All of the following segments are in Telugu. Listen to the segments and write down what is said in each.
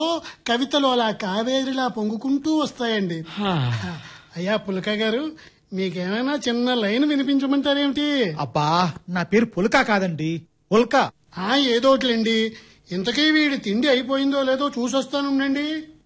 కవితలు అలా కావేరిలా పొంగుకుంటూ వస్తాయండి హా. అయ్యా పులక గారు మీకేమైనా చిన్న లైన్ వినిపించమంటారేమిటి అబ్బా నా పేరు పుల్కా కాదండి ఉల్కా ఆ ఏదోట్లండి ఇంతకీ వీడి తిండి అయిపోయిందో లేదో చూసొస్తానుండండి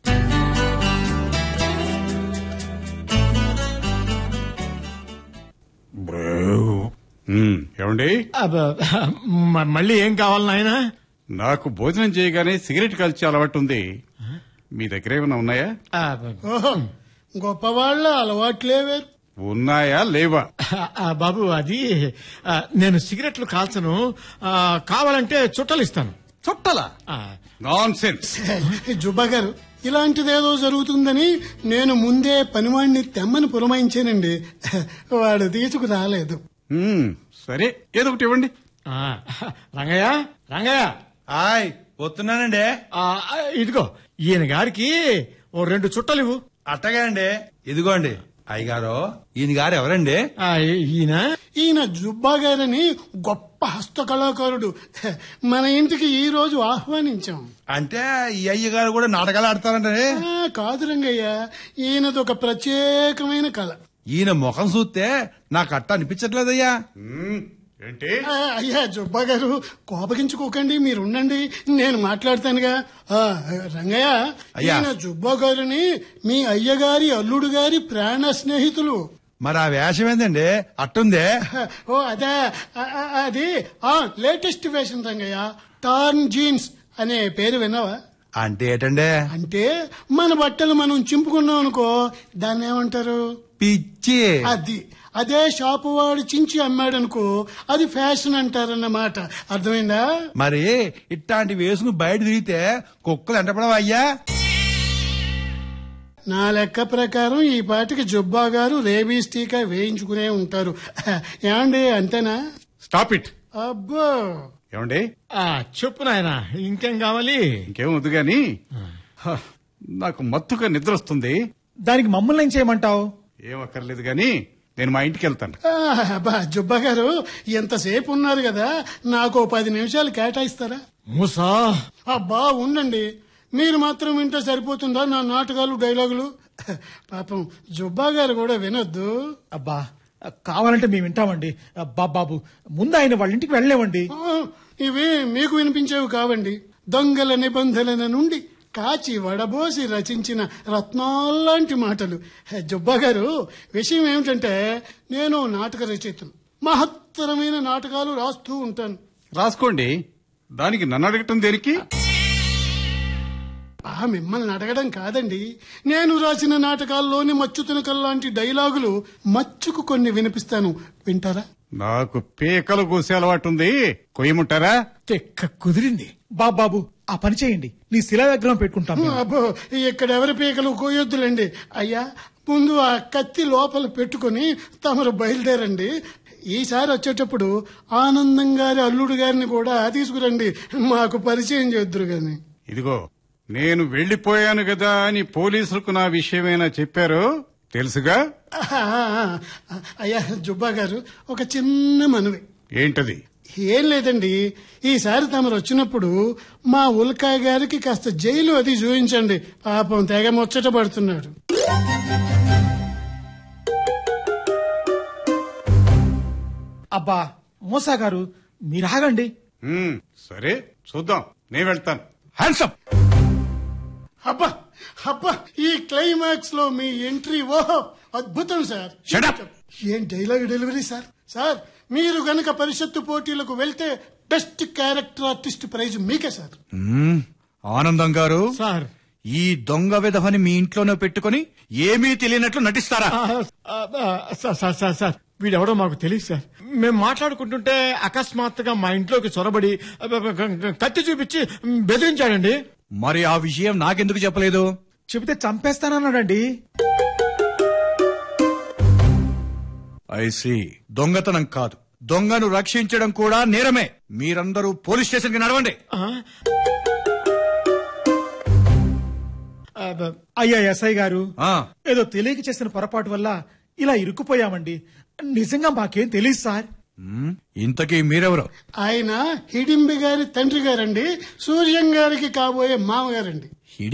ఉమ్, ఏమండి అబ్బ, మ- మళ్ళీ ఏం కావాలి నాయన నాకు భోజనం చేయగానే సిగరెట్ కాల్చే అలవాటు ఉంది మీ దగ్గర ఏమైనా ఉన్నాయా ఓహో గొప్పవాళ్ళ అలవాట్లే వేరు ఉన్నాయా లేవా బాబు అది ఆ, నేను సిగరెట్లు కాల్చను ఆ, కావాలంటే చుట్టలు ఇస్తాను చుట్టలా ఆ, నాన్ సెన్స్ జుబ్బా గారు ఇలాంటిదేదో జరుగుతుందని నేను ముందే పనివాణ్ణి తెమ్మని పురమాయించానండి వాడు తీసుకు రాలేదు సరే ఏదో ఒకటి ఇవ్వండి ఆ, రంగయ్య రంగయ్య హాయ్ వస్తున్నానండి ఆ, ఇదిగో ఈయన గారికి ఓ రెండు చుట్టలు ఇవ్వు అట్టగా అండి ఇదిగోండి అయ్యగారు ఈయన గారు ఎవరండి ఆ, ఈయన ఈయన జుబ్బా గారని గొప్ప హస్తకళాకారుడు మన ఇంటికి ఈ రోజు ఆహ్వానించాం అంటే ఈ అయ్యగారు కూడా నాటకాలు ఆడతారంటే ఆ, కాదు రంగయ్య ఈయనది ఒక ప్రత్యేకమైన కళ ఈయన ముఖం చూస్తే నాకు అట్ట అనిపించట్లేదయ్యా మ్మ్, ఏంటి ఆ, అయ్యా జుబ్బా గారు కోపగించుకోకండి మీరు ఉండండి నేను మాట్లాడతానుగా ఆ, రంగయ్య అయ్యా. ఈయన జుబ్బా గారిని మీ అయ్యగారి అల్లుడు గారి ప్రాణ స్నేహితులు మరి ఆ వేషం ఏందండి అట్టుందే ఓ అదే ఆ, ఆ, అది ఆ latest fashion Rangaiah torn jeans అనే పేరు విన్నావా అంటే ఏటండే అంటే మన బట్టలు మనం చింపుకున్నాం అనుకో దాన్ని ఏమంటారు పిచ్చి అది అదే షాపు వాడు చించి అమ్మాడనుకో అది ఫ్యాషన్ అంటారన్నమాట అర్థమైందా మరి ఇట్లాంటి వేసుకుని బయట తిరిగితే కుక్కలు ఎంటపడవా అయ్యా నా లెక్క ప్రకారం ఈ పాటికి జుబ్బా గారు రేబీస్ టీకా వేయించుకునే ఉంటారు ఏమండి అంతేనా స్టాప్ ఇట్ అబ్బో ఏమండి ఆ, చెప్పు నాయన ఇంకేం కావాలి ఇంకేం వద్దు గాని హ, నాకు మత్తుగా నిద్ర వస్తుంది దానికి మమ్మల్ని ఏం చేయమంటావు ఏం అక్కర్లేదు గాని నేను మా ఇంటికి వెళ్తాను ఆ, అబ్బా జుబ్బా గారు ఎంతసేపు ఉన్నారు కదా నాకు ఓ పది నిమిషాలు కేటాయిస్తారా మూసా అబ్బా ఉండండి మీరు మాత్రం వింటే సరిపోతుందా నా నాటకాలు డైలాగులు పాపం జుబ్బా గారు కూడా వినొద్దు అబ్బా కావాలంటే మేము వింటామండి అబ్బా బాబు ముందు ఆయన వాళ్ళ ఇంటికి వెళ్ళలేవండి ఆ, ఇవి మీకు వినిపించేవి కావండి దొంగల నిబంధనల నుండి కాచి వడబోసి రచించిన రత్నాల్లాంటి మాటలు హే, జుబ్బా గారు విషయం ఏమిటంటే నేను నాటక రచయితను మహత్తరమైన నాటకాలు రాస్తూ ఉంటాను రాసుకోండి దానికి నన్ను అడగటం దేనికి ఆ మిమ్మల్ని అడగడం కాదండి నేను రాసిన నాటకాల్లోని మచ్చుతునకల్ లాంటి డైలాగులు మచ్చుకు కొన్ని వినిపిస్తాను వింటారా నాకు పీకలు కూసే అలవాటు ఉంది కొయ్యముంటారా తెక్క కుదిరింది బాబు బాబు ఆ పని చేయండి నీ శిలా విగ్రహం పెట్టుకుంటాం మేము. అబ్బో ఇక్కడ ఎవరి పీకలు కోయొద్దులండి అయ్యా ముందు ఆ కత్తి లోపల పెట్టుకుని తమరు బయలుదేరండి ఈసారి వచ్చేటప్పుడు ఆనందం గారి అల్లుడు గారిని కూడా తీసుకురండి మాకు పరిచయం చేద్దురు గాని ఇదిగో నేను వెళ్లిపోయాను కదా అని పోలీసులకు నా విషయమైనా చెప్పారు తెలుసుగా అయ్యా జుబ్బా గారు ఒక చిన్న మనవి ఏంటది ఏం లేదండి ఈసారి తమరు వచ్చినప్పుడు మా ఉల్కాయ్ గారికి కాస్త జైలు అది చూపించండి పాపం తెగ ముచ్చట పడుతున్నాడు అబ్బా మోసా గారు మీరు ఆగండి మ్మ్, సరే చూద్దాం నేను వెళ్తాను హ్యాండ్సప్ అబ్బా అబ్బా ఈ క్లైమాక్స్ లో మీ ఎంట్రీ ఓహో అద్భుతం సార్ Shut up. ఏం డైలాగ్ డెలివరీ సార్ సార్ మీరు గనక పరిషత్తు పోటీలకు వెళ్తే బెస్ట్ క్యారెక్టర్ ఆర్టిస్ట్ ప్రైజ్ మీకే సార్ మ్మ్. ఆనందం గారు సార్ ఈ దొంగ విధవని మీ ఇంట్లోనే పెట్టుకుని ఏమీ తెలియనట్లు నటిస్తారా ఆ, ఆ, ఆ, సార్ సార్ సార్ సార్ వీడెవడో మాకు తెలియదు సార్ మేము మాట్లాడుకుంటుంటే అకస్మాత్తుగా మా ఇంట్లోకి చొరబడి అబ్బ, అబ్బ, గ- గ- కత్తి చూపించి బెదిరించాడండి మరి ఆ విషయం నాకెందుకు చెప్పలేదు చెబితే చంపేస్తానన్నాడండి ఐసి దొంగతనం కాదు దొంగను రక్షించడం కూడా నేరమే మీరందరూ పోలీస్ స్టేషన్ కి నడవండి ఆ? అబ్బ, అయ్యా ఎస్ఐ గారు ఆ, ఏదో తెలియక చేసిన పొరపాటు వల్ల ఇలా ఇరుక్కుపోయామండి నిజంగా మాకేం తెలియదు సార్ మ్మ్. ఇంతకీ మీరెవరు ఆయన హిడింబి గారి తండ్రి గారండి సూర్యం గారికి కాబోయే మామగారండి